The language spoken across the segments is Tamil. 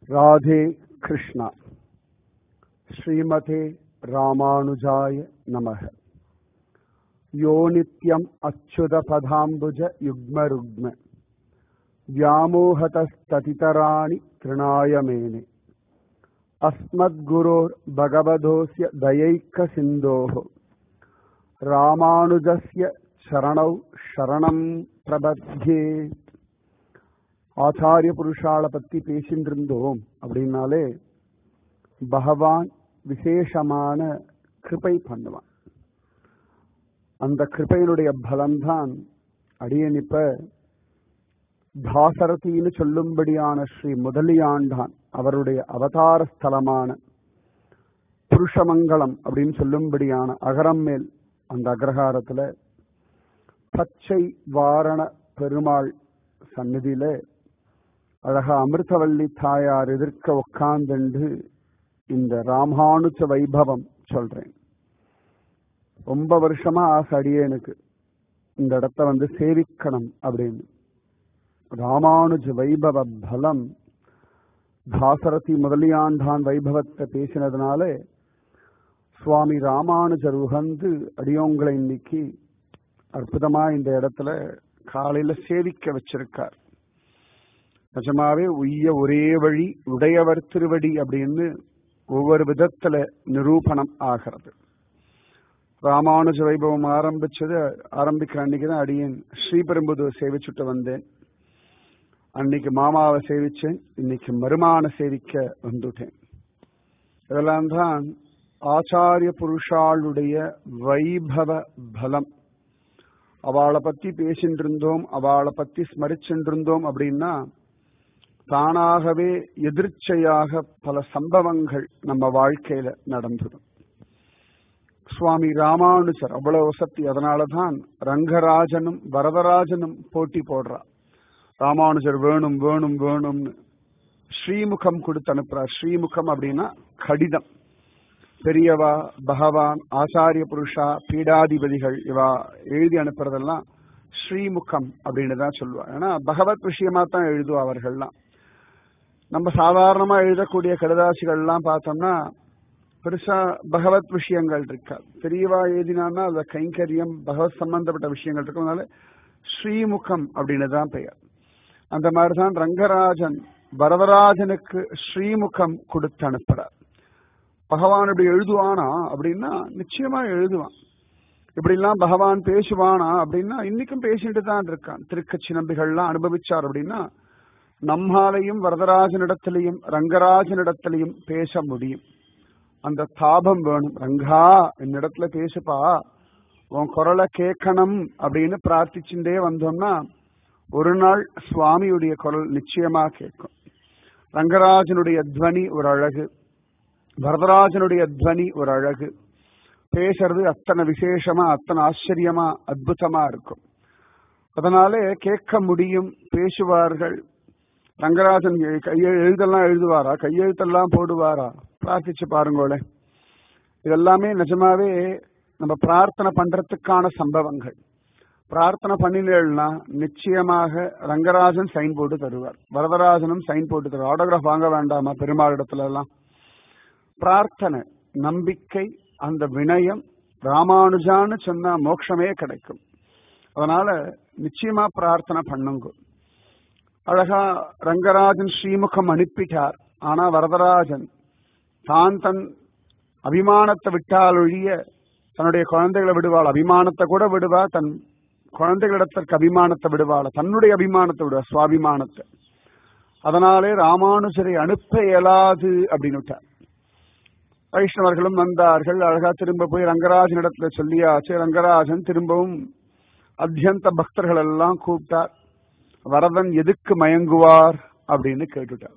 राधे कृष्णा श्रीमते रामानुजाय नमः यो नित्यम् अच्युतपदाम्बुज युग्मरुग्म व्यामोहतस्ततितराणि तृणाय मेने अस्मद्गुरोर्भगवधोऽस्य दयैकसिन्धोः रामानुजस्य शरणौ शरणं பிரபத்யே ஆச்சாரிய புருஷால பத்தி பேசிட்டு இருந்தோம் அப்படின்னாலே பகவான் விசேஷமான கிருபை பண்ணுவான் அந்த கிருபையினுடைய பலம்தான் அடியன் இப்ப தாசரதின்னு சொல்லும்படியான ஸ்ரீ முதலியாண்டான் அவருடைய அவதார ஸ்தலமான புருஷமங்கலம் அப்படின்னு சொல்லும்படியான அகரம் மேல் அந்த அக்ரஹாரத்துல பச்சை வாரண பெருமாள் சந்நிதியில அழகா அமிர்தவல்லி தாயார் எதிர்க்க உட்கார்ந்துண்டு இந்த ராமானுஜ வைபவம் சொல்றேன் ரொம்ப வருஷமா ஆசை அடியே எனக்கு இந்த இடத்த வந்து சேவிக்கணும் அப்படின்னு ராமானுஜ வைபவ பலம் தாசரதி முதலியாண்டான் வைபவத்தை பேசினதுனால சுவாமி ராமானுஜர் உகந்து அடியோங்களை இன்னைக்கு அற்புதமா இந்த இடத்துல காலையில சேவிக்க வச்சிருக்கார் நிஜமாவே உய்ய ஒரே வழி உடையவர் திருவடி அப்படின்னு ஒவ்வொரு விதத்துல நிரூபணம் ஆகிறது ராமானுஜ வைபவம் ஆரம்பிச்சது ஆரம்பிக்கிற அன்னைக்கு தான் அடியேன் ஸ்ரீபெரும்புதூர் சேவிச்சுட்டு வந்தேன் அன்னைக்கு மாமாவை சேவிச்சேன் இன்னைக்கு மருமான சேவிக்க வந்துட்டேன் இதெல்லாம் தான் ஆச்சாரிய புருஷாளுடைய வைபவ பலம் அவளை பத்தி பேசிட்டு இருந்தோம் அவளை பத்தி ஸ்மரிச்சுட்டு இருந்தோம் அப்படின்னா தானாகவே எதிர்ச்சையாக பல சம்பவங்கள் நம்ம வாழ்க்கையில நடந்துடும் சுவாமி ராமானுஜர் அவ்வளவு வசதி அதனாலதான் ரங்கராஜனும் வரதராஜனும் போட்டி போடுறா ராமானுஜர் வேணும் வேணும் வேணும்னு ஸ்ரீமுகம் கொடுத்து அனுப்புறார் ஸ்ரீமுகம் அப்படின்னா கடிதம் பெரியவா பகவான் ஆச்சாரிய புருஷா பீடாதிபதிகள் இவா எழுதி அனுப்புறதெல்லாம் ஸ்ரீமுகம் அப்படின்னு தான் சொல்லுவா ஏன்னா பகவத் விஷயமா தான் எழுதுவா அவர்கள்லாம் நம்ம சாதாரணமா எழுதக்கூடிய கடுதாசிகள்லாம் பார்த்தோம்னா பெருசா பகவத் விஷயங்கள் இருக்கா பெரியவா எழுதினான்னா அந்த கைங்கரியம் பகவத் சம்பந்தப்பட்ட விஷயங்கள் இருக்கிறதுனால ஸ்ரீமுகம் அப்படின்னு தான் பெயர் அந்த மாதிரிதான் ரங்கராஜன் வரதராஜனுக்கு ஸ்ரீமுகம் கொடுத்து அனுப்புறார் பகவான் இப்படி எழுதுவானா அப்படின்னா நிச்சயமா எழுதுவான் இப்படிலாம் பகவான் பேசுவானா அப்படின்னா இன்னைக்கும் பேசிட்டு தான் இருக்கான் திருக்கட்சி நம்பிகள்லாம் அனுபவிச்சார் அப்படின்னா நம்மாலையும் வரதராஜனிடத்திலையும் ரங்கராஜனிடத்திலையும் பேச முடியும் அந்த தாபம் வேணும் ரங்கா என்னிடத்துல பேசுப்பா உன் குரலை கேட்கணும் அப்படின்னு பிரார்த்திச்சுட்டே வந்தோம்னா ஒரு நாள் சுவாமியுடைய குரல் நிச்சயமா கேட்கும் ரங்கராஜனுடைய துவனி ஒரு அழகு வரதராஜனுடைய துவனி ஒரு அழகு பேசுறது அத்தனை விசேஷமா அத்தனை ஆச்சரியமா அற்புதமா இருக்கும் அதனாலே கேட்க முடியும் பேசுவார்கள் ரங்கராஜன் கையை எழுதெல்லாம் எழுதுவாரா கையெழுத்தெல்லாம் போடுவாரா பிரார்த்திச்சு பாருங்களே இதெல்லாமே நிஜமாவே நம்ம பிரார்த்தனை பண்றதுக்கான சம்பவங்கள் பிரார்த்தனை பண்ணினேன்னா நிச்சயமாக ரங்கராஜன் சைன் போட்டு தருவார் வரதராஜனும் சைன் போட்டு தருவார் ஆட்டோகிராஃப் வாங்க வேண்டாமா பெருமாள் இடத்துல எல்லாம் பிரார்த்தனை நம்பிக்கை அந்த வினயம் ராமானுஜான்னு சொன்னா மோட்சமே கிடைக்கும் அதனால நிச்சயமா பிரார்த்தனை பண்ணுங்க அழகா ரங்கராஜன் ஸ்ரீமுகம் அனுப்பிட்டார் ஆனா வரதராஜன் தான் தன் அபிமானத்தை விட்டால் ஒழிய தன்னுடைய குழந்தைகளை விடுவாள் அபிமானத்தை கூட விடுவா தன் குழந்தைகளிடத்திற்கு அபிமானத்தை விடுவாள் தன்னுடைய அபிமானத்தை விடுவா சுவாபிமானத்தை அதனாலே ராமானுஜரை அனுப்ப இயலாது அப்படின்னு விட்டார் வைஷ்ணவர்களும் வந்தார்கள் அழகா திரும்ப போய் ரங்கராஜன் இடத்துல சொல்லியாச்சு ரங்கராஜன் திரும்பவும் அத்தியந்த பக்தர்கள் எல்லாம் கூப்பிட்டார் வரதன் எதுக்கு மயங்குவார் அப்படின்னு கேட்டுட்டார்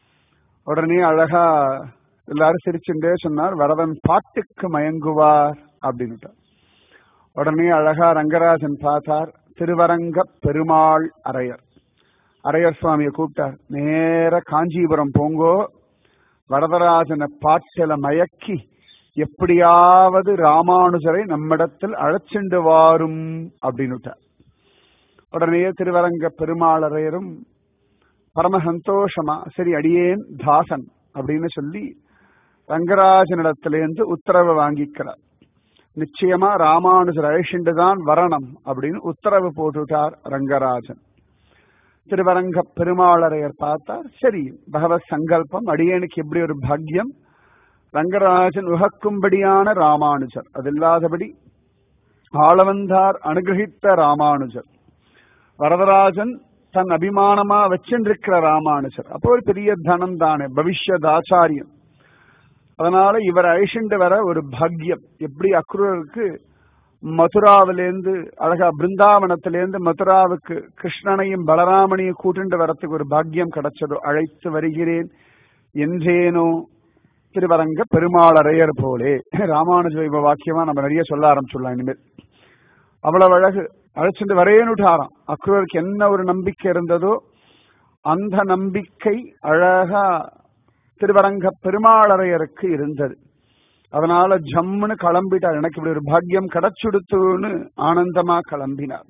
உடனே அழகா எல்லாரும் சிரிச்சுட்டே சொன்னார் வரதன் பாட்டுக்கு மயங்குவார் அப்படின்னுட்டார் உடனே அழகா ரங்கராஜன் பார்த்தார் திருவரங்க பெருமாள் அரையர் அரையர் சுவாமியை கூப்பிட்டார் நேர காஞ்சிபுரம் போங்கோ வரதராஜனை பாட்டில மயக்கி எப்படியாவது ராமானுஜரை நம்மிடத்தில் அழைச்சிண்டு வாரும் அப்படின்னுட்டார் உடனே திருவரங்க பெருமாளரையரும் பரம சந்தோஷமா சரி அடியேன் தாசன் அப்படின்னு சொல்லி ரங்கராஜனிடத்திலேருந்து உத்தரவு வாங்கிக்கிறார் நிச்சயமா ராமானுஜர் அழிச்சுண்டு தான் வரணும் அப்படின்னு உத்தரவு போட்டுட்டார் ரங்கராஜன் திருவரங்க பெருமாளரையர் பார்த்தார் சரி பகவத் சங்கல்பம் அடியேனுக்கு எப்படி ஒரு பாக்கியம் ரங்கராஜன் உகக்கும்படியான ராமானுஜர் அது இல்லாதபடி ஆளவந்தார் அனுகிரகித்த ராமானுஜர் வரதராஜன் தன் அபிமானமா வச்சிருக்கிற ராமானுஜர் அப்போ ஒரு பெரிய தனம் தானே பவிஷ்யத் ஆச்சாரியம் அதனால இவர் அழிச்சுண்டு வர ஒரு பாக்கியம் எப்படி அக்ரூருக்கு மதுராவிலேருந்து அழகா பிருந்தாவனத்திலேருந்து மதுராவுக்கு கிருஷ்ணனையும் பலராமனையும் கூட்டிண்டு வரத்துக்கு ஒரு பாக்கியம் கிடைச்சதோ அழைத்து வருகிறேன் என்றேனோ திருவரங்க பெருமாளரையர் போலே ராமானுஜ வைபவ வாக்கியமா நம்ம நிறைய சொல்ல ஆரம்பிச்சுடலாம் இனிமேல் அவ்வளவு அழகு அழைச்சிட்டு வரேனுட்டாராம் அக்ரூருக்கு என்ன ஒரு நம்பிக்கை இருந்ததோ அந்த நம்பிக்கை அழகா திருவரங்க பெருமாளரையருக்கு இருந்தது அதனால ஜம்முன்னு கிளம்பிட்டார் எனக்கு இப்படி ஒரு பாக்கியம் கிடைச்சுடுத்துன்னு ஆனந்தமா கிளம்பினார்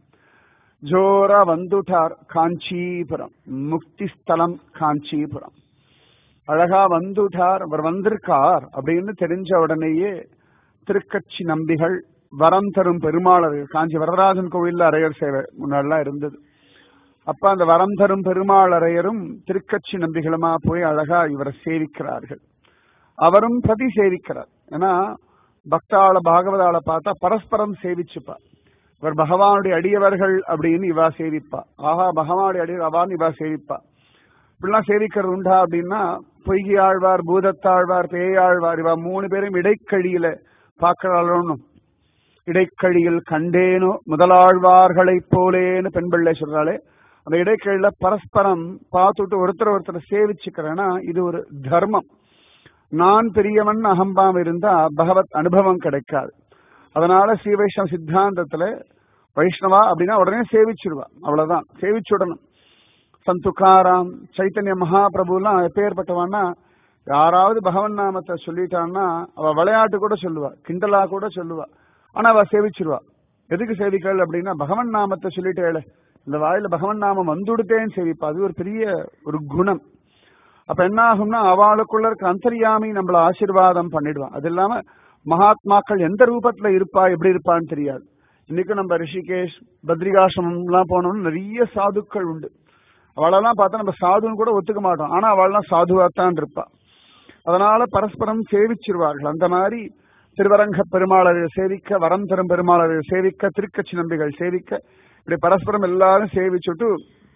ஜோரா வந்துட்டார் காஞ்சிபுரம் முக்தி ஸ்தலம் காஞ்சிபுரம் அழகா வந்துட்டார் அவர் வந்திருக்கார் அப்படின்னு தெரிஞ்ச உடனேயே திருக்கட்சி நம்பிகள் வரம் தரும் பெருமாளர் காஞ்சி வரதராஜன் கோவில்ல அரையர் சேவை முன்னாடிலாம் இருந்தது அப்ப அந்த வரம் தரும் பெருமாளரையரும் திருக்கட்சி நம்பிகளுமா போய் அழகா இவரை சேவிக்கிறார்கள் அவரும் பிரதி சேவிக்கிறார் ஏன்னா பக்தாள பாகவதாள பார்த்தா பரஸ்பரம் சேவிச்சுப்பா இவர் பகவானுடைய அடியவர்கள் அப்படின்னு இவா சேவிப்பா ஆஹா பகவானுடைய அடியவர் அவான்னு இவா சேவிப்பா இப்படிலாம் சேவிக்கிறது உண்டா அப்படின்னா பொய்கி ஆழ்வார் பூதத்தாழ்வார் பேயாழ்வார் இவா மூணு பேரும் இடைக்கழியில பார்க்கிறாளும் இடைக்கழியில் கண்டேனோ முதலாழ்வார்களைப் போலேன்னு பெண் பிள்ளை சொல்றாளே அந்த இடைக்கழியில பரஸ்பரம் பார்த்துட்டு ஒருத்தர் ஒருத்தர் சேவிச்சுக்கிறேன்னா இது ஒரு தர்மம் நான் பெரியவன் அகம்பாம் இருந்தா பகவத் அனுபவம் கிடைக்காது அதனால ஸ்ரீ வைஷ்ணவ சித்தாந்தத்துல வைஷ்ணவா அப்படின்னா உடனே சேவிச்சிருவா அவ்வளவுதான் சேவிச்சுடணும் சந்துகாராம் சைத்தன்ய மகாபிரபுலாம் எப்பேற்பட்டவான்னா யாராவது பகவன் நாமத்தை சொல்லிட்டான்னா அவ விளையாட்டு கூட சொல்லுவா கிண்டலா கூட சொல்லுவா ஆனா அவ சேவிச்சிருவா எதுக்கு சேவிக்கள் அப்படின்னா பகவன் நாமத்தை சொல்லிட்டேளே இந்த வாயில பகவன் நாமம் வந்துடுத்தேன்னு சேவிப்பா அது ஒரு பெரிய ஒரு குணம் அப்ப என்ன ஆகும்னா அவளுக்குள்ள இருக்க அந்தரியாமி நம்மள ஆசீர்வாதம் பண்ணிடுவான் அது இல்லாம மகாத்மாக்கள் எந்த ரூபத்துல இருப்பா எப்படி இருப்பான்னு தெரியாது இன்னைக்கு நம்ம ரிஷிகேஷ் பத்ரிகாசிரமம் எல்லாம் போனோம்னு நிறைய சாதுக்கள் உண்டு அவளெல்லாம் பார்த்தா நம்ம சாதுன்னு கூட ஒத்துக்க மாட்டோம் ஆனா அவள்லாம் சாதுவாத்தான் இருப்பா அதனால பரஸ்பரம் சேவிச்சிருவார்கள் அந்த மாதிரி திருவரங்க பெருமாளரை சேவிக்க வரம் தரும் பெருமாளரை சேவிக்க திருக்கட்சி நம்பிகள் சேவிக்க இப்படி பரஸ்பரம் எல்லாரும் சேவிச்சுட்டு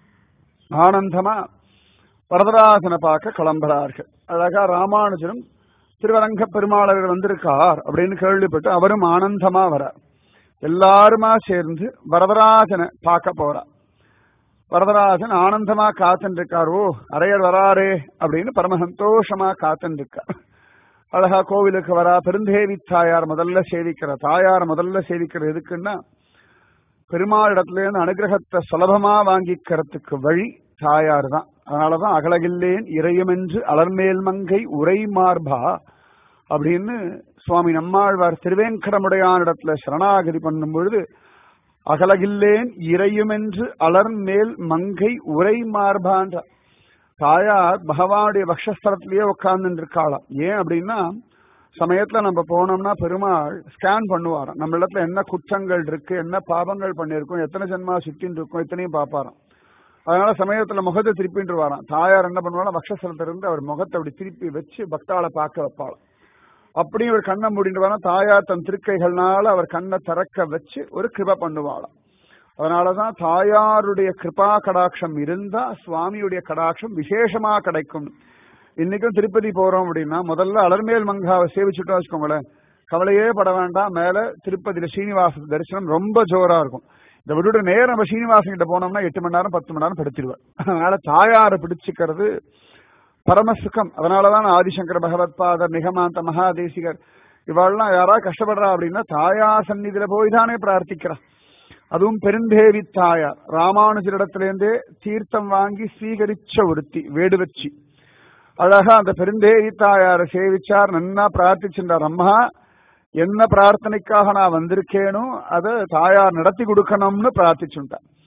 ஆனந்தமா வரதராஜனை பார்க்க கிளம்புறார்கள் அழகா ராமானுஜரும் திருவரங்க பெருமாளர் வந்திருக்கார் அப்படின்னு கேள்விப்பட்டு அவரும் ஆனந்தமா வரார் எல்லாருமா சேர்ந்து வரதராஜனை பார்க்க போறார் வரதராஜன் ஆனந்தமா காத்துட்டு இருக்கார் ஓ அரையர் வராரே அப்படின்னு பரம சந்தோஷமா காத்துட்டு இருக்கார் அழகா கோவிலுக்கு வரா பெருந்தேவி தாயார் முதல்ல சேவிக்கிற தாயார் முதல்ல சேவிக்கிற எதுக்குன்னா பெருமாள் இடத்துல இருந்து அனுகிரகத்தை சுலபமா வாங்கிக்கிறதுக்கு வழி தாயார் தான் அதனாலதான் அகலகில்லேன் இறையுமென்று அலர்மேல் மங்கை உரை மார்பா அப்படின்னு சுவாமி நம்மாழ்வார் திருவேங்கடமுடையான் இடத்துல சரணாகதி பண்ணும் பொழுது அகலகில்லேன் இறையுமென்று அலர்மேல் மங்கை உரை மார்பான்ற தாயார் பகவானுடைய பக்ஷஸ்தலத்திலேயே உட்கார்ந்து இருக்காளாம் ஏன் அப்படின்னா சமயத்துல நம்ம போனோம்னா பெருமாள் ஸ்கேன் பண்ணுவாராம் நம்ம இடத்துல என்ன குற்றங்கள் இருக்கு என்ன பாவங்கள் பண்ணிருக்கோம் எத்தனை ஜென்மா சுத்தின்னு இருக்கோம் இத்தனையும் பாப்பாராம் அதனால சமயத்துல முகத்தை திருப்பிட்டு வரான் தாயார் என்ன பண்ணுவாலும் பக்ஷஸ்தலத்துல இருந்து அவர் முகத்தை அப்படி திருப்பி வச்சு பக்தாளை பார்க்க வைப்பாளாம் அப்படியும் ஒரு கண்ணை மூடிட்டு வரா தாயார் தன் திருக்கைகள்னால அவர் கண்ணை திறக்க வச்சு ஒரு கிருப பண்ணுவாளாம் அதனாலதான் தாயாருடைய கிருபா கடாட்சம் இருந்தா சுவாமியுடைய கடாட்சம் விசேஷமா கிடைக்கும் இன்னைக்கும் திருப்பதி போறோம் அப்படின்னா முதல்ல அலர்மேல் மங்காவை சேவிச்சுட்டோம் வச்சுக்கோங்களேன் கவலையே பட வேண்டாம் மேல திருப்பதியில ஸ்ரீனிவாச தரிசனம் ரொம்ப ஜோரா இருக்கும் இந்த விட்டு நேரம் நம்ம ஸ்ரீனிவாசன் கிட்ட போனோம்னா எட்டு மணி நேரம் பத்து மணி நேரம் படுத்திடுவார் அதனால தாயாரை பிடிச்சுக்கிறது பரமசுகம் அதனாலதான் ஆதிசங்கர பகவத் பாதர் நிகமாந்த மகாதேசிகர் இவாள்லாம் யாராவது கஷ்டப்படுறா அப்படின்னா தாயா சந்நிதியில போய் தானே பிரார்த்திக்கிறா அதுவும் பெருந்தேவி தாயார் ராமானுஜரிடத்திலேருந்தே தீர்த்தம் வாங்கி ஸ்வீகரிச்ச ஒருத்தி வேடுவச்சி அழகா அந்த பெருந்தேவி தாயாரை சேவிச்சார் நன்னா பிரார்த்திச்சிருந்தார் அம்மா என்ன பிரார்த்தனைக்காக நான் வந்திருக்கேனோ அதை தாயார் நடத்தி கொடுக்கணும்னு பிரார்த்திச்சுட்டார்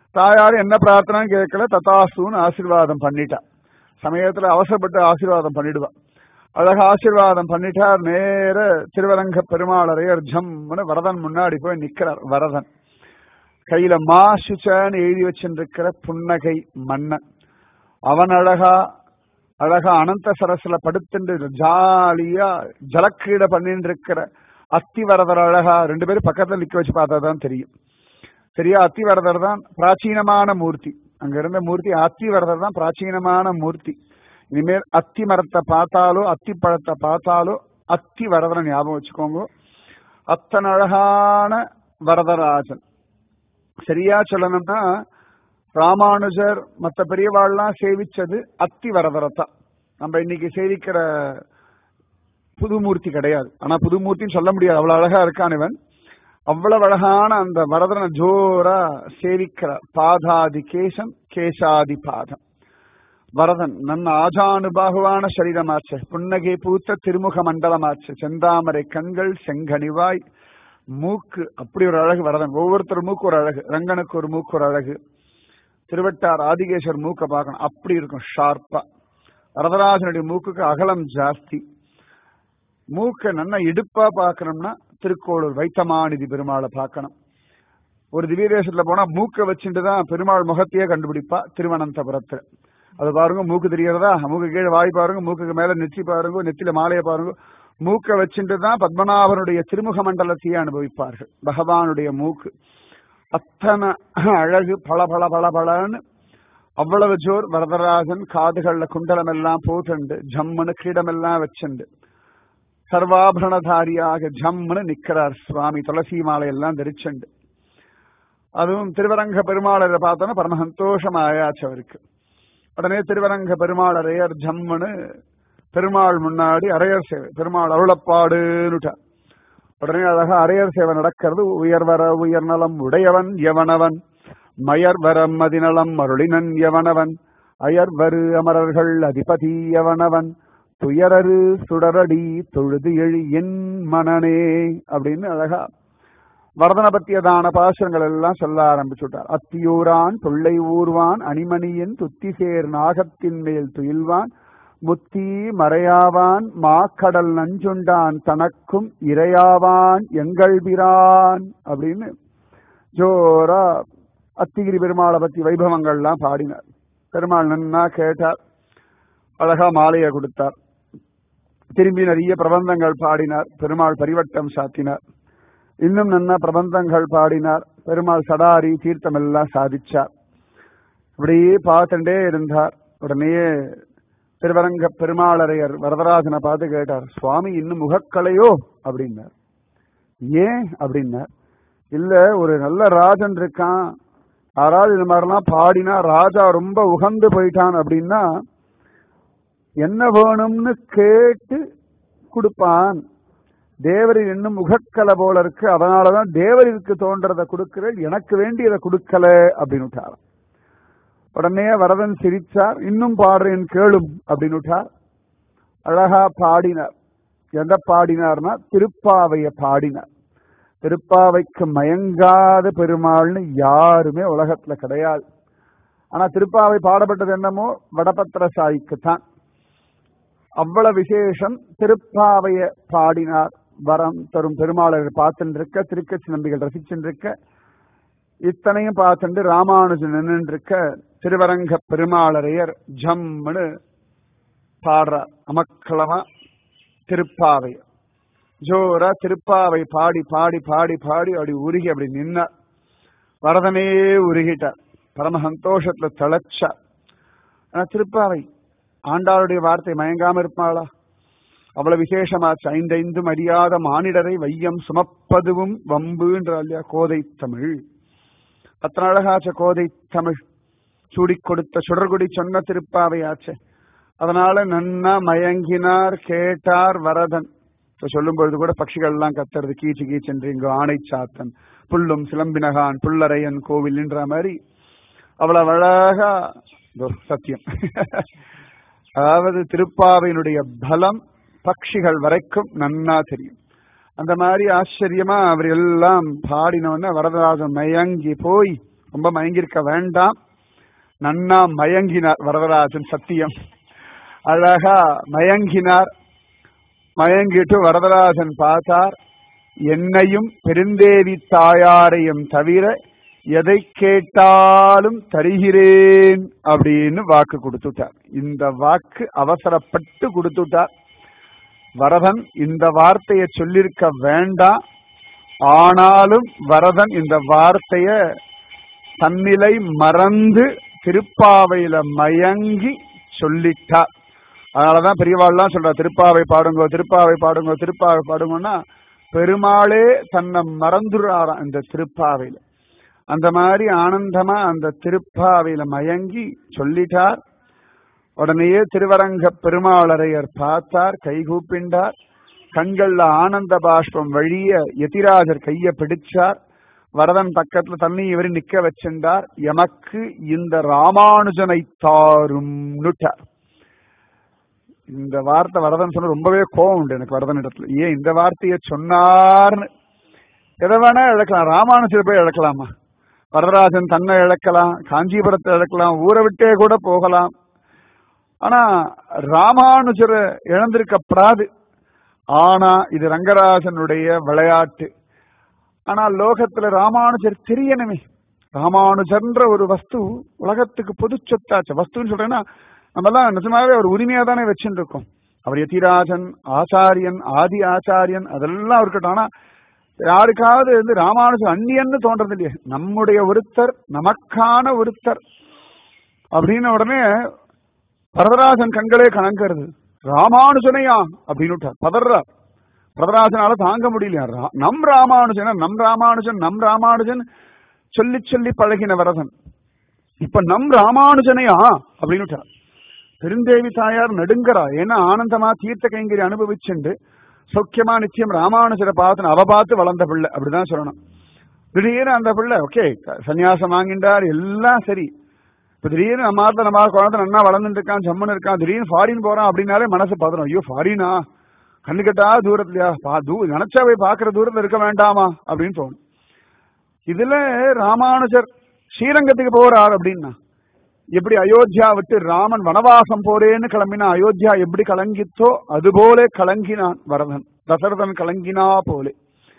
தாயார் என்ன பிரார்த்தனை கேட்கல ததாசுன்னு ஆசீர்வாதம் பண்ணிட்டா சமயத்துல அவசரப்பட்டு ஆசீர்வாதம் பண்ணிடுவா அழகா ஆசீர்வாதம் பண்ணிட்டார் நேர திருவரங்க பெருமாளரையர் ஜம்னு வரதன் முன்னாடி போய் நிக்கிறார் வரதன் கையில மாசுச்சன்னு எழுதி வச்சிருக்கிற புன்னகை மன்னன் அவன் அழகா அழகா அனந்த சரஸ்ல படுத்துட்டு ஜாலியா ஜலக்கீட பண்ணிட்டு இருக்கிற அத்திவரதர் அழகா ரெண்டு பேரும் பக்கத்துல நிக்க வச்சு பார்த்தா தான் தெரியும் சரியா அத்திவரதர் தான் பிராச்சீனமான மூர்த்தி அங்க இருந்த மூர்த்தி அத்திவரதர் தான் பிராச்சீனமான மூர்த்தி இனிமேல் அத்தி மரத்தை பார்த்தாலோ அத்தி பழத்தை பார்த்தாலோ அத்தி வரதரை ஞாபகம் வச்சுக்கோங்க அத்தனை அழகான வரதராஜன் சரியா சொல்லணும்னா ராமானுஜர் மற்ற பெரியவாள்லாம் சேவிச்சது அத்தி வரதரத்தான் நம்ம இன்னைக்கு சேவிக்கிற புதுமூர்த்தி கிடையாது ஆனா புதுமூர்த்தின்னு சொல்ல முடியாது அவ்வளவு அழகா இருக்கான் இவன் அவ்வளவு அழகான அந்த வரதனை ஜோரா சேவிக்கிற பாதாதி கேசம் கேசாதி பாதம் வரதன் நன்ன ஆஜானுபாகுவான சரீரமாச்சு புன்னகை பூத்த திருமுக மண்டலமாச்சு செந்தாமரை கண்கள் செங்கனிவாய் மூக்கு அப்படி ஒரு அழகு வரதன் ஒவ்வொருத்தர் மூக்கு ஒரு அழகு ரங்கனுக்கு ஒரு மூக்கு ஒரு அழகு திருவட்டார் ஆதிகேஸ்வர் மூக்க பார்க்கணும் அப்படி இருக்கும் ஷார்ப்பா வரதராஜனுடைய மூக்குக்கு அகலம் ஜாஸ்தி மூக்க நல்லா இடுப்பா பார்க்கணும்னா திருக்கோளூர் வைத்தமாநிதி பெருமாளை பார்க்கணும் ஒரு திவ்ய தேசத்துல போனா மூக்க வச்சுட்டு தான் பெருமாள் முகத்தையே கண்டுபிடிப்பா திருவனந்தபுரத்துல அது பாருங்க மூக்கு தெரியறதா மூக்கு கீழே வாய் பாருங்க மூக்குக்கு மேல நெற்றி பாருங்க நெத்தில மாலையை பாருங்க மூக்க வச்சுட்டு தான் பத்மநாபனுடைய திருமுக மண்டலத்தையே அனுபவிப்பார்கள் பகவானுடைய மூக்கு அத்தனை அழகு பல பல பல பலன்னு அவ்வளவு ஜோர் வரதராஜன் காதுகள்ல குண்டலம் எல்லாம் போட்டுண்டு ஜம்முன்னு கிரீடமெல்லாம் வச்சுண்டு சர்வாபரணதாரியாக ஜம்முன்னு நிக்கிறார் சுவாமி துளசி மாலை எல்லாம் தரிச்சுண்டு அதுவும் திருவரங்க பெருமாளரை பார்த்தோன்னா பரம சந்தோஷம் ஆயாச்சு அவருக்கு உடனே திருவரங்க பெருமாளரையர் ஜம்முன்னு பெருமாள் முன்னாடி அரையர் சேவை பெருமாள் அருளப்பாடுன்னுட்டார் உடனே அழகா அரையர் சேவை நடக்கிறது உயர்வர உயர்நலம் உடையவன் எவனவன் மயர்வரம் மதிநலம் அருளினன் எவனவன் அயர்வரு அமரர்கள் அதிபதி எவனவன் துயரரு சுடரடி தொழுது எழு என் மனனே அப்படின்னு அழகா வரதன பத்தியதான பாசுரங்கள் எல்லாம் சொல்ல ஆரம்பிச்சுட்டார் அத்தியூரான் தொல்லை ஊர்வான் அணிமணியின் துத்திசேர் நாகத்தின் மேல் துயில்வான் முத்தி மறையாவான் மாக்கடல் நஞ்சுண்டான் தனக்கும் இரையாவான் எங்கள் பிரான் அப்படின்னு ஜோரா அத்திகிரி பெருமாளை பத்தி வைபவங்கள்லாம் பாடினார் பெருமாள் நன்னா கேட்டார் அழகா மாலையை கொடுத்தார் திரும்பி நிறைய பிரபந்தங்கள் பாடினார் பெருமாள் பரிவட்டம் சாத்தினார் இன்னும் நன்னா பிரபந்தங்கள் பாடினார் பெருமாள் சடாரி தீர்த்தம் எல்லாம் சாதிச்சார் இப்படியே பார்த்துட்டே இருந்தார் உடனே திருவரங்க பெருமாளரையர் வரதராஜனை பார்த்து கேட்டார் சுவாமி இன்னும் முகக்கலையோ அப்படின்னார் ஏன் அப்படின்னார் இல்ல ஒரு நல்ல ராஜன் இருக்கான் யாராவது இந்த மாதிரிலாம் பாடினா ராஜா ரொம்ப உகந்து போயிட்டான் அப்படின்னா என்ன வேணும்னு கேட்டு கொடுப்பான் தேவரின் இன்னும் முகக்கலை போல இருக்கு அதனாலதான் தேவரிற்கு தோன்றதை கொடுக்கிறேன் எனக்கு வேண்டியதை கொடுக்கல அப்படின்னு உடனே வரதன் சிரிச்சார் இன்னும் பாடுறேன் கேளும் அப்படின்னு அழகா பாடினார் எந்த பாடினார்னா திருப்பாவைய பாடினார் திருப்பாவைக்கு மயங்காத பெருமாள்னு யாருமே உலகத்துல கிடையாது ஆனா திருப்பாவை பாடப்பட்டது என்னமோ வடபத்திர சாய்க்கு தான் அவ்வளவு விசேஷம் திருப்பாவைய பாடினார் வரம் தரும் பெருமாளர்கள் பார்த்துட்டு இருக்க திருக்கட்சி நம்பிகள் ரசிச்சுட்டு இருக்க இத்தனையும் பார்த்துட்டு ராமானுஜன் நின்று இருக்க திருவரங்க பெருமாளரையர் ஜம்னு பாடுறார் அமக்களமா திருப்பாவை ஜோரா திருப்பாவை பாடி பாடி பாடி பாடி அப்படி உருகி அப்படி நின்னார் வரதனே உருகிட்டார் பரம சந்தோஷத்துல தளச்சார் ஆனா திருப்பாவை ஆண்டாளுடைய வார்த்தை மயங்காம இருப்பாளா அவ்வளவு விசேஷமாச்சு ஐந்தைந்தும் அறியாத மானிடரை வையம் சுமப்பதுவும் வம்புன்றாள் இல்லையா கோதை தமிழ் அத்தனை அழகாச்ச கோதை தமிழ் சூடிக் கொடுத்த சுடர்குடி சொன்ன திருப்பாவையாச்சே அதனால நன்னா மயங்கினார் கேட்டார் வரதன் இப்ப சொல்லும் பொழுது கூட பட்சிகள் எல்லாம் கத்துறது கீச்சு கீச்சென்று இங்கு ஆணை சாத்தன் புல்லும் சிலம்பினகான் புல்லரையன் கோவில்ன்ற மாதிரி அவ்வளவு அழகா இதோ சத்தியம் அதாவது திருப்பாவையினுடைய பலம் பட்சிகள் வரைக்கும் நன்னா தெரியும் அந்த மாதிரி ஆச்சரியமா அவர் எல்லாம் பாடினவன வரதராஜன் மயங்கி போய் ரொம்ப மயங்கியிருக்க வேண்டாம் நன்னா மயங்கினார் வரதராஜன் சத்தியம் அழகா மயங்கினார் மயங்கிட்டு வரதராஜன் பார்த்தார் என்னையும் பெருந்தேவி தாயாரையும் தவிர எதை கேட்டாலும் தருகிறேன் அப்படின்னு வாக்கு கொடுத்துட்டார் இந்த வாக்கு அவசரப்பட்டு கொடுத்துட்டார் வரதன் இந்த வார்த்தையை சொல்லிருக்க வேண்டாம் ஆனாலும் வரதன் இந்த வார்த்தைய தன்னிலை மறந்து திருப்பாவையில மயங்கி சொல்லிட்டார் அதனாலதான் பெரியவாள்லாம் சொல்றா திருப்பாவை பாடுங்கோ திருப்பாவை பாடுங்கோ திருப்பாவை பாடுங்கன்னா பெருமாளே தன்னை மறந்துடுறாராம் இந்த திருப்பாவையில அந்த மாதிரி ஆனந்தமா அந்த திருப்பாவையில மயங்கி சொல்லிட்டார் உடனேயே திருவரங்க பெருமாளரையர் பார்த்தார் கைகூப்பிண்டார் கண்கள்ல ஆனந்த பாஷ்பம் வழிய எதிராஜர் கைய பிடிச்சார் வரதன் பக்கத்துல தண்ணி இவரை நிக்க வச்சிருந்தார் எமக்கு இந்த ராமானுஜனை தாரும்னுட்டார் இந்த வார்த்தை வரதன் சொன்ன ரொம்பவே கோவம் உண்டு எனக்கு வரதன் இடத்துல ஏன் இந்த வார்த்தையை சொன்னார்னு எதை வேணா இழக்கலாம் ராமானுஜர் போய் இழக்கலாமா வரதராஜன் தன்னை இழக்கலாம் காஞ்சிபுரத்தை இழக்கலாம் ஊரை விட்டே கூட போகலாம் ஆனா ராமானுஜரை இழந்திருக்கப்படாது ஆனா இது ரங்கராஜனுடைய விளையாட்டு ஆனா லோகத்துல ராமானுஜர் தெரியணுமே ராமானுஜர்ன்ற ஒரு வஸ்து உலகத்துக்கு பொது சொத்தாச்சு வஸ்துன்னு சொல்றேன்னா நம்ம எல்லாம் நிஜமாவே ஒரு உரிமையா தானே வச்சுட்டு இருக்கோம் அவர் யதிராஜன் ஆச்சாரியன் ஆதி ஆச்சாரியன் அதெல்லாம் இருக்கட்டும் ஆனா யாருக்காவது வந்து ராமானுஜர் அந்நியன்னு தோன்றது இல்லையே நம்முடைய ஒருத்தர் நமக்கான ஒருத்தர் அப்படின்னு உடனே வரதராஜன் கண்களே கணங்கிறது ராமானுஜனையா அப்படின்னு பதறார் வரதராஜனால தாங்க முடியலையா நம் ராமானுஜன் நம் ராமானுஜன் நம் ராமானுஜன் சொல்லி சொல்லி பழகின வரதன் இப்ப நம் ராமானுஜனையா அப்படின்னு பெருந்தேவி தாயார் நடுங்கரா ஏன்னா ஆனந்தமா தீர்த்த கைங்கரி அனுபவிச்சுண்டு சௌக்கியமா நிச்சயம் ராமானுஜரை பார்த்து அவ பார்த்து வளர்ந்த பிள்ளை அப்படிதான் சொல்லணும் திடீர்னு அந்த பிள்ளை ஓகே சன்னியாசம் வாங்கின்றார் எல்லாம் சரி இப்ப திடீர்னு நம்ம ஆத்துல நம்ம குழந்தை நன்னா வளர்ந்துட்டு இருக்கான் ஜம்முன்னு இருக்கான் திடீர்னு ஃபாரின் போறான் அப்படின்னாலே மனசு பதறும் ஐயோ ஃபாரினா கண்ணு கட்டா தூரத்துலயா பா தூ நினைச்சா போய் பாக்குற தூரத்துல இருக்க வேண்டாமா அப்படின்னு தோணும் இதுல ராமானுஜர் ஸ்ரீரங்கத்துக்கு போறார் அப்படின்னா எப்படி அயோத்தியா விட்டு ராமன் வனவாசம் போறேன்னு கிளம்பினா அயோத்தியா எப்படி கலங்கித்தோ அதுபோல கலங்கினான் வரதன் தசரதன் கலங்கினா போலே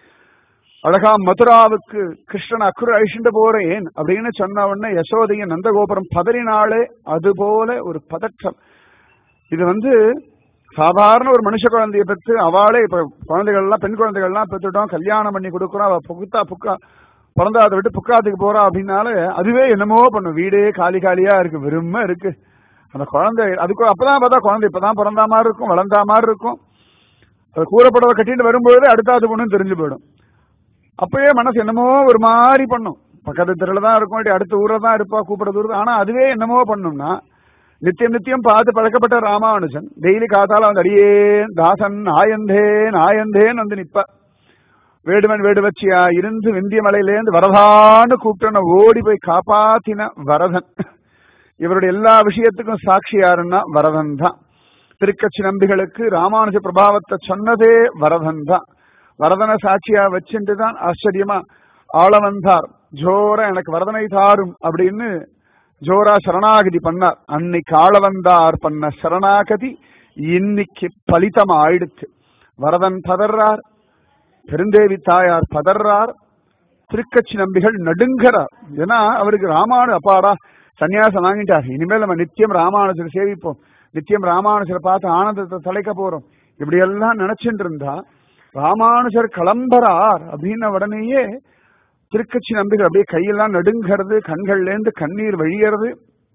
அழகா மதுராவுக்கு கிருஷ்ணன் அக்குரு அழிச்சுட்டு போறேன் அப்படின்னு சொன்ன உடனே யசோதைய நந்தகோபுரம் பதறினாலே அதுபோல ஒரு பதற்றம் இது வந்து சாதாரண ஒரு மனுஷ குழந்தைய பெற்று அவளே இப்ப குழந்தைகள் எல்லாம் பெண் குழந்தைகள் எல்லாம் பெற்றுட்டோம் கல்யாணம் பண்ணி கொடுக்குறோம் அவ புகுத்தா புக்கா பிறந்தாத விட்டு புக்காத்துக்கு போறா அப்படின்னாலே அதுவே என்னமோ பண்ணும் வீடே காலி காலியா இருக்கு வெறுமை இருக்கு அந்த குழந்தை அதுக்கு அப்பதான் பார்த்தா குழந்தை இப்பதான் பிறந்தா மாதிரி இருக்கும் வளர்ந்தா மாதிரி இருக்கும் அது கூறப்படவை கட்டிட்டு வரும்போது அடுத்தாது பொண்ணும் தெரிஞ்சு போயிடும் அப்பயே மனசு என்னமோ ஒரு மாதிரி பண்ணும் பக்கத்து தெருல தான் இருக்கும் இல்லாட்டி அடுத்த ஊர்ல தான் இருப்பா கூப்பிட தூரம் ஆனா அதுவே என்னமோ பண்ணும்னா நித்தியம் நித்தியம் பார்த்து பழக்கப்பட்ட ராமானுஜன் டெய்லி காத்தால வந்து அடியேன் தாசன் ஆயந்தேன் ஆயந்தேன் வந்து நிப்ப வேடுவன் வேடுவச்சியா இருந்து விந்திய மலையிலேருந்து வரதான்னு கூப்பிட்டு ஓடி போய் காப்பாத்தின வரதன் இவருடைய எல்லா விஷயத்துக்கும் சாட்சி யாருன்னா வரதன் தான் திருக்கட்சி நம்பிகளுக்கு ராமானுஜ பிரபாவத்தை சொன்னதே வரதன் தான் வரதனை சாட்சியா வச்சுட்டு தான் ஆச்சரியமா ஆள வந்தார் ஜோர எனக்கு வரதனை தாரும் அப்படின்னு ஜோரா சரணாகதி பண்ணார் அன்னைக்கு ஆள வந்தார் பண்ண சரணாகதி இன்னைக்கு பலிதம் ஆயிடுச்சு வரதன் பதர்றார் பெருந்தேவி தாயார் பதர்றார் திருக்கட்சி நம்பிகள் நடுங்கறார் ஏன்னா அவருக்கு ராமானு அப்பாடா சன்னியாசம் வாங்கிட்டார் இனிமேல் நம்ம நித்தியம் ராமானுஜரை சேவிப்போம் நித்தியம் ராமானுஜரை பார்த்து ஆனந்தத்தை தலைக்க போறோம் இப்படி எல்லாம் நினைச்சுட்டு இருந்தா ராமானுஜர் கிளம்புறார் அப்படின்ன உடனேயே திருக்கட்சி நம்பிகள் அப்படியே கையெல்லாம் நடுங்கிறது கண்கள்ல இருந்து கண்ணீர் வழியறது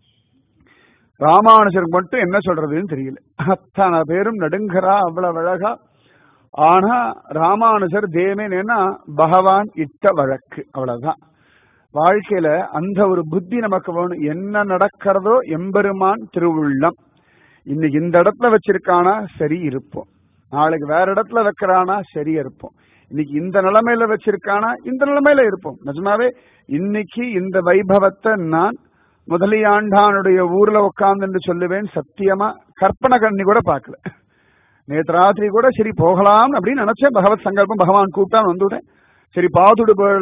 ராமானுஜருக்கு மட்டும் என்ன சொல்றதுன்னு தெரியல அத்தனை பேரும் நடுங்கறா அவ்வளவு அழகா ஆனா ராமானுஜர் தேமேனா பகவான் இட்ட வழக்கு அவ்வளவுதான் வாழ்க்கையில அந்த ஒரு புத்தி நமக்கு வேணும் என்ன நடக்கிறதோ எம்பெருமான் திருவுள்ளம் இன்னைக்கு இந்த இடத்துல வச்சிருக்கானா சரி இருப்போம் நாளைக்கு வேற இடத்துல வைக்கிறானா சரியா இருப்போம் இன்னைக்கு இந்த நிலைமையில வச்சிருக்கானா இந்த நிலைமையில இருப்போம் நிஜமாவே இன்னைக்கு இந்த வைபவத்தை நான் முதலியாண்டானுடைய ஊர்ல உட்கார்ந்து சொல்லுவேன் சத்தியமா கற்பனை கண்ணி கூட பார்க்கல நேற்று ராத்திரி கூட சரி போகலாம் அப்படின்னு நினைச்சேன் பகவத் சங்கல்பம் பகவான் கூப்பிட்டான் வந்துவிட்டேன் சரி பாத்துட்டு போயிடலாம்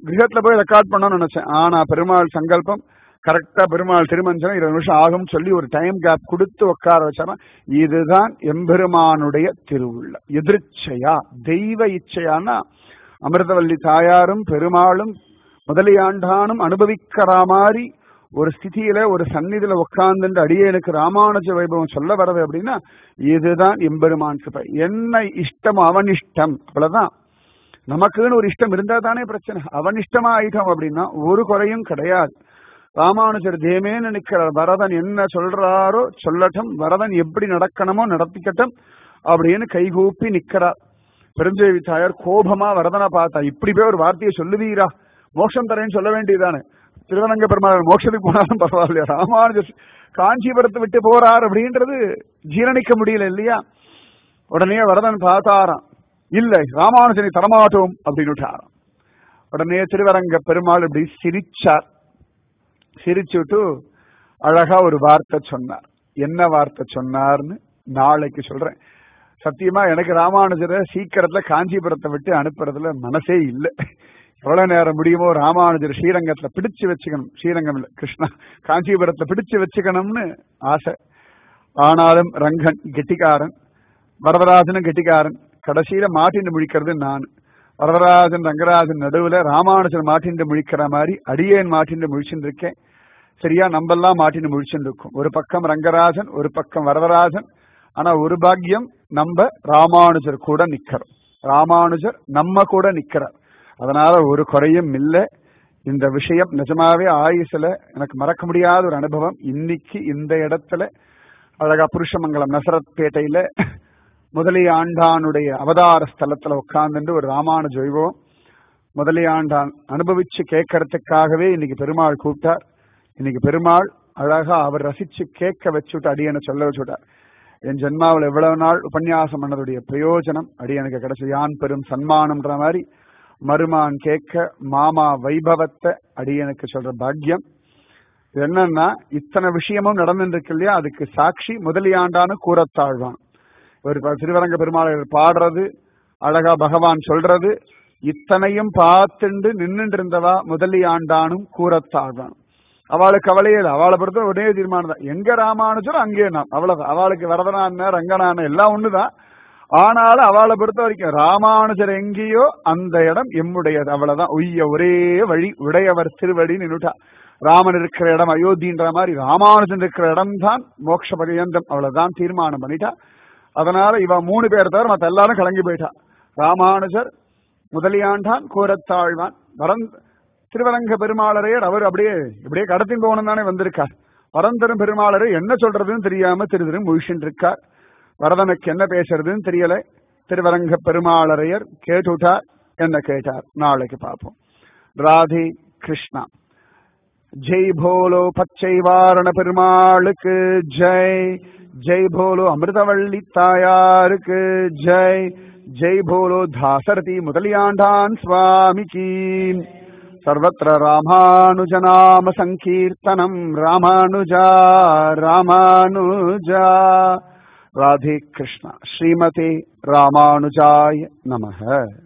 கிரகத்துல போய் ரெக்கார்ட் பண்ணணும்னு நினைச்சேன் ஆனா பெருமாள் சங்கல்பம் கரெக்டா பெருமாள் திருமஞ்சனம் இருபது நிமிஷம் ஆகும் சொல்லி ஒரு டைம் கேப் கொடுத்து உட்கார வச்சாரா இதுதான் எம்பெருமானுடைய திருவுள்ள எதிர்ச்சையா தெய்வ இச்சையானா அமிர்தவல்லி தாயாரும் பெருமாளும் முதலியாண்டானும் அனுபவிக்கிற மாதிரி ஒரு ஸ்திதியில ஒரு சந்நிதியில உட்கார்ந்து அடியேனுக்கு ராமானுஜ வைபவம் சொல்ல வர்றது அப்படின்னா இதுதான் எம்பெருமான் கிருபை என்ன இஷ்டம் அவன் இஷ்டம் அவ்வளவுதான் நமக்குன்னு ஒரு இஷ்டம் இருந்தா தானே பிரச்சனை அவன் இஷ்டமா ஆயிட்டோம் அப்படின்னா ஒரு குறையும் கிடையாது ராமானுஜர் தேமேன்னு நிக்கிறார் வரதன் என்ன சொல்றாரோ சொல்லட்டும் வரதன் எப்படி நடக்கணுமோ நடத்திக்கட்டும் அப்படின்னு கைகூப்பி நிக்கிறார் பெருஞ்சேவி தாயார் கோபமா வரதனை பார்த்தா இப்படி போய் ஒரு வார்த்தையை சொல்லுவீரா மோட்சம் தரேன்னு சொல்ல வேண்டியதானே திருவனங்க பெருமாள் மோட்சத்துக்கு போனாலும் பரவாயில்லையா ராமானுஜர் காஞ்சிபுரத்தை விட்டு போறார் அப்படின்றது ஜீரணிக்க முடியல இல்லையா உடனே வரதன் பார்த்தாராம் இல்லை ராமானுஜனை தரமாட்டோம் அப்படின்னு விட்டாராம் உடனே திருவரங்க பெருமாள் இப்படி சிரிச்சார் சிரிச்சுட்டு அழகா ஒரு வார்த்தை சொன்னார் என்ன வார்த்தை சொன்னார்னு நாளைக்கு சொல்றேன் சத்தியமா எனக்கு ராமானுஜரை சீக்கிரத்துல காஞ்சிபுரத்தை விட்டு அனுப்புறதுல மனசே இல்லை எவ்வளவு நேரம் முடியுமோ ராமானுஜர் ஸ்ரீரங்கத்துல பிடிச்சு வச்சுக்கணும் ஸ்ரீரங்கம் இல்ல கிருஷ்ணா காஞ்சிபுரத்தை பிடிச்சு வச்சுக்கணும்னு ஆசை ஆனாலும் ரங்கன் கெட்டிக்காரன் வரதராஜனும் கெட்டிக்காரன் கடைசியில மாட்டின்னு முழிக்கிறது நான் வரதராஜன் ரங்கராஜன் நடுவுல ராமானுஜன் மாட்டின்னு முழிக்கிற மாதிரி அடியேன் மாட்டின்னு முழிச்சுட்டு இருக்கேன் சரியா நம்பெல்லாம் மாட்டின்னு முழிச்சுட்டு இருக்கும் ஒரு பக்கம் ரங்கராஜன் ஒரு பக்கம் வரதராஜன் ஆனா ஒரு பாக்கியம் நம்ம ராமானுஜர் கூட நிக்கிறோம் ராமானுஜர் நம்ம கூட நிக்கிறார் அதனால ஒரு குறையும் இல்லை இந்த விஷயம் நிஜமாவே ஆயுசுல எனக்கு மறக்க முடியாத ஒரு அனுபவம் இன்னைக்கு இந்த இடத்துல அழகா புருஷமங்கலம் நசரத் பேட்டையில முதலியாண்டானுடைய அவதார ஸ்தலத்துல உட்கார்ந்துட்டு ஒரு ராமானுஜ வைபவம் முதலியாண்டான் அனுபவிச்சு கேட்கறதுக்காகவே இன்னைக்கு பெருமாள் கூப்பிட்டார் இன்னைக்கு பெருமாள் அழகா அவர் ரசிச்சு கேட்க வச்சுட்டு அடியனை சொல்ல வச்சுட்டார் என் ஜென்மாவில் எவ்வளவு நாள் உபன்யாசம் பண்ணதுடைய பிரயோஜனம் அடியனுக்கு கிடைச்ச யான் பெரும் சன்மானம்ன்ற மாதிரி மருமான் கேட்க மாமா வைபவத்தை அடியனுக்கு சொல்ற பாக்கியம் இது என்னன்னா இத்தனை விஷயமும் நடந்துட்டு இருக்கு இல்லையா அதுக்கு சாட்சி முதலியாண்டான்னு கூறத்தாழ்வான் ஒரு திருவரங்க பெருமாள் பாடுறது அழகா பகவான் சொல்றது இத்தனையும் பார்த்துண்டு நின்றுட்டு இருந்தவா முதலியாண்டானும் கூறத்தாழ்வான் அவளுக்கு கவலையே இல்லை அவளை பொறுத்த ஒரே தீர்மானம் தான் எங்க ராமானுஜர் அங்கே நான் அவ்வளவுதான் அவளுக்கு வரதனான ரங்கனான எல்லாம் ஒண்ணுதான் ஆனாலும் அவளை பொறுத்த வரைக்கும் ராமானுஜர் எங்கேயோ அந்த இடம் எம்முடையது அவ்வளவுதான் உய்ய ஒரே வழி உடையவர் திருவடி நின்னுட்டா ராமன் இருக்கிற இடம் அயோத்தின்ற மாதிரி ராமானுஜன் இருக்கிற இடம் தான் மோட்ச பரியந்தம் அவ்வளவுதான் தீர்மானம் பண்ணிட்டா அதனால இவ மூணு பேர் தவிர மத்த எல்லாரும் கலங்கி போயிட்டா ராமானுஜர் முதலியாண்டான் கூரத்தாழ்வான் வரந் திருவரங்க பெருமாளரையர் அவர் அப்படியே இப்படியே கடத்தின் போகணும் தானே வந்திருக்கார் வரந்தரும் பெருமாளரை என்ன சொல்றதுன்னு தெரியாம திரு திரு முழிச்சுட்டு இருக்கார் வரதனுக்கு என்ன பேசுறதுன்னு தெரியல திருவரங்க பெருமாளரையர் கேட்டுட்டார் என்ன கேட்டார் நாளைக்கு பார்ப்போம் ராதி கிருஷ்ணா ஜெய் போலோ பச்சை வாரண பெருமாளுக்கு ஜெய் ஜெய் போலோ அமிர்தவள்ளி தாயாருக்கு ஜெய் ஜெய் போலோ தாசரதி முதலியாண்டான் சுவாமிக்கு सर्वत्र रामानुजनाम सङ्कीर्तनम् रामानुजा रामानुजा राधे कृष्ण श्रीमते रामानुजाय नमः